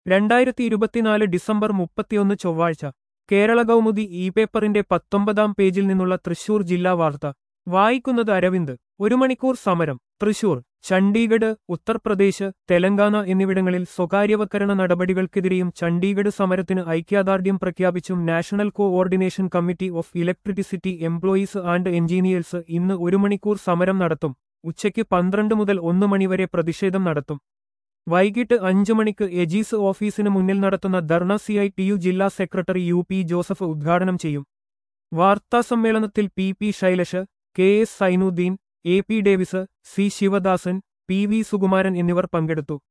രണ്ടായിരത്തി ഇരുപത്തിനാല് ഡിസംബർ മുപ്പത്തിയൊന്ന് ചൊവ്വാഴ്ച കേരള കൗമുദി ഇ പേപ്പറിന്റെ പത്തൊമ്പതാം പേജിൽ നിന്നുള്ള തൃശൂർ ജില്ലാ വാർത്ത വായിക്കുന്നത് അരവിന്ദ് ഒരു മണിക്കൂർ സമരം തൃശൂർ ചണ്ഡീഗഡ് ഉത്തർപ്രദേശ് തെലങ്കാന എന്നിവിടങ്ങളിൽ സ്വകാര്യവൽക്കരണ നടപടികൾക്കെതിരെയും ചണ്ഡീഗഡ് സമരത്തിന് ഐക്യദാർഢ്യം പ്രഖ്യാപിച്ചും national coordination committee of electricity employees and engineers ഇന്ന് ഒരു മണിക്കൂർ സമരം നടത്തും ഉച്ചയ്ക്ക് പന്ത്രണ്ട് മുതൽ ഒന്ന് മണിവരെ പ്രതിഷേധം നടത്തും വൈകിട്ട് അഞ്ചു മണിക്ക് എജീസ് ഓഫീസിന് മുന്നിൽ നടത്തുന്ന dharna C I T U ജില്ലാ സെക്രട്ടറി യു പി ജോസഫ് ഉദ്ഘാടനം ചെയ്യും വാർത്താസമ്മേളനത്തിൽ P P Shailesh K S Sainuddin A P Davis C Sivadasan P V Sukumaran എന്നിവർ പങ്കെടുത്തു